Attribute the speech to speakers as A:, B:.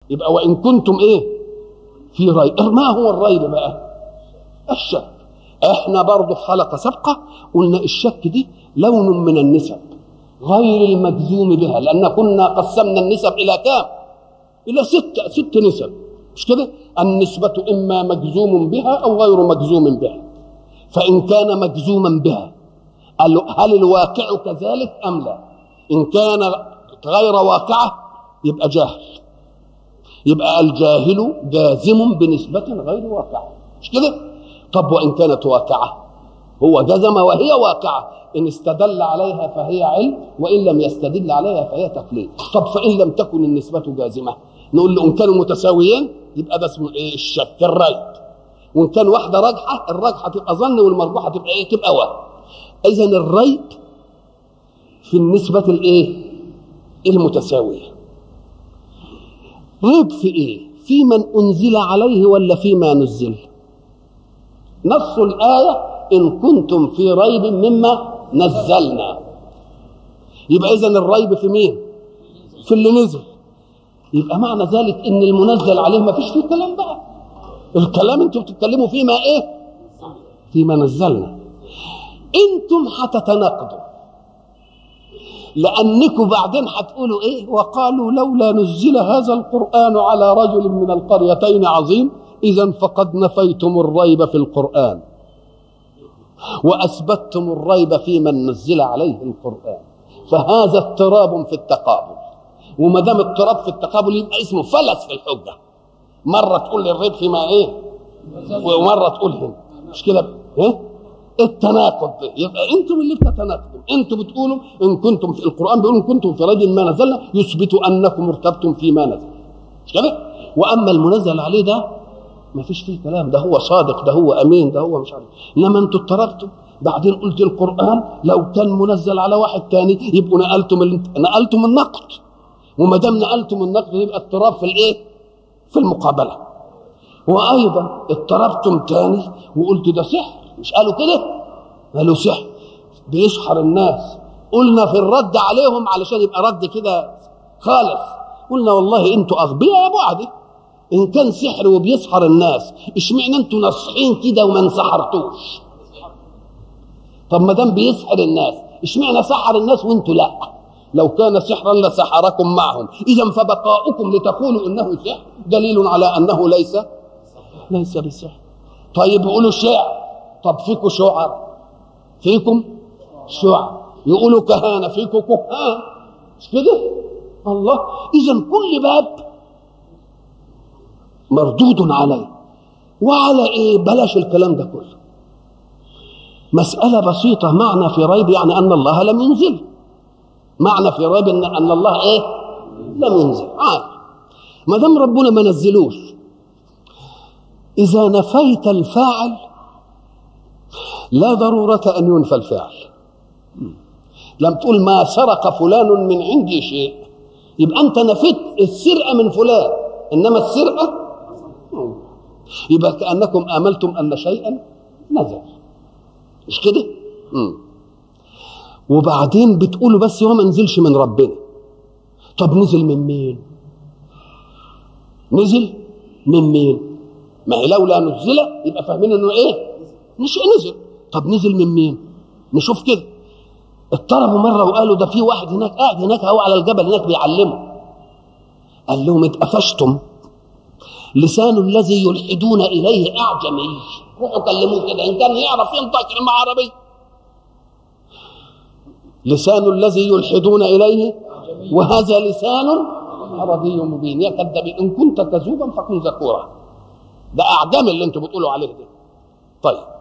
A: يبقى وان كنتم ايه في ريب ما هو الريب بقى الشك احنا برضه في حلقه سابقه قلنا الشك دي لون من النسب غير المجزوم بها لان كنا قسمنا النسب الى كام الى ست ست نسب مش كده النسبه اما مجزوم بها او غير مجزوم بها فان كان مجزوما بها هل الواقع كذلك ام لا ان كان غير واقعه يبقى جاهل يبقى الجاهل جازم بنسبة غير واقعة مش كده؟ طب وإن كانت واقعة هو جزم وهي واقعة إن استدل عليها فهي علم وإن لم يستدل عليها فهي تقليد طب فإن لم تكن النسبة جازمة نقول له إن كانوا متساويين يبقى ده اسمه إيه الشك الريب وإن كان واحدة راجحة الراجحة تبقى ظن والمرجوحة تبقى إيه تبقى وهم إذا الريب في النسبة الإيه المتساوية ريب في ايه في من انزل عليه ولا فيما نزل نص الايه ان كنتم في ريب مما نزلنا يبقى اذا الريب في مين في اللي نزل يبقى معنى ذلك ان المنزل عليه ما فيش فيه كلام بقى الكلام انتم بتتكلموا فيما ايه فيما نزلنا انتم هتتناقضوا لأنكم بعدين هتقولوا إيه وقالوا لولا نزل هذا القرآن على رجل من القريتين عظيم إذا فقد نفيتم الريب في القرآن وأثبتتم الريب في من نزل عليه القرآن فهذا اضطراب في التقابل وما دام اضطراب في التقابل يبقى اسمه فلس في الحجة مرة تقول لي الريب فيما إيه ومرة تقول هنا مش كده إيه التناقض ده يبقى انتم اللي بتتناقضوا انتم بتقولوا ان كنتم في القران بيقولوا ان كنتم في رجل ما نزلنا يثبت انكم ارتبتم فيما نزل مش كده واما المنزل عليه ده ما فيش فيه كلام ده هو صادق ده هو امين ده هو مش عارف انما انتم اضطربتم بعدين قلت القران لو كان منزل على واحد تاني يبقوا نقلتم ال... نقلتم النقد وما دام نقلتم النقد يبقى اضطراب في الايه؟ في المقابله وايضا اضطربتم تاني وقلت ده سحر مش قالوا كده قالوا سحر بيسحر الناس قلنا في الرد عليهم علشان يبقى رد كده خالص قلنا والله انتوا اغبياء يا بعدي ان كان سحر وبيسحر الناس اشمعنى انتوا ناصحين كده وما انسحرتوش طب ما دام بيسحر الناس اشمعنى سحر الناس وانتوا لا لو كان سحرا لسحركم معهم اذا فبقاؤكم لتقولوا انه سحر دليل على انه ليس ليس بسحر طيب يقولوا شعر طب فيكم شعر فيكم شعر يقولوا كهانه فيكم كهان مش كده الله اذا كل باب مردود عليه وعلى ايه بلاش الكلام ده كله مسألة بسيطة معنى في ريب يعني أن الله لم ينزل معنى في ريب أن, أن الله إيه لم ينزل عادي ما دام ربنا ما نزلوش إذا نفيت الفاعل لا ضرورة أن ينفى الفعل لم تقول ما سرق فلان من عندي شيء يبقى أنت نفيت السرقة من فلان إنما السرقة يبقى كأنكم آملتم أن شيئا نزل مش كده؟ مم. وبعدين بتقولوا بس هو ما نزلش من ربنا طب نزل من مين؟ نزل من مين؟ ما هي لولا نزل يبقى فاهمين انه ايه؟ مش نزل طب نزل من مين؟ نشوف كده اضطربوا مره وقالوا ده في واحد هناك قاعد هناك اهو على الجبل هناك بيعلمه قال لهم اتقفشتم لسان الذي يلحدون اليه اعجمي روحوا كلموه كده ان كان يعرف ينطق كلمه عربي لسان الذي يلحدون اليه وهذا لسان عربي مبين يا كذابين ان كنت كذوبا فكن ذكورا ده اعجم اللي انتم بتقولوا عليه ده طيب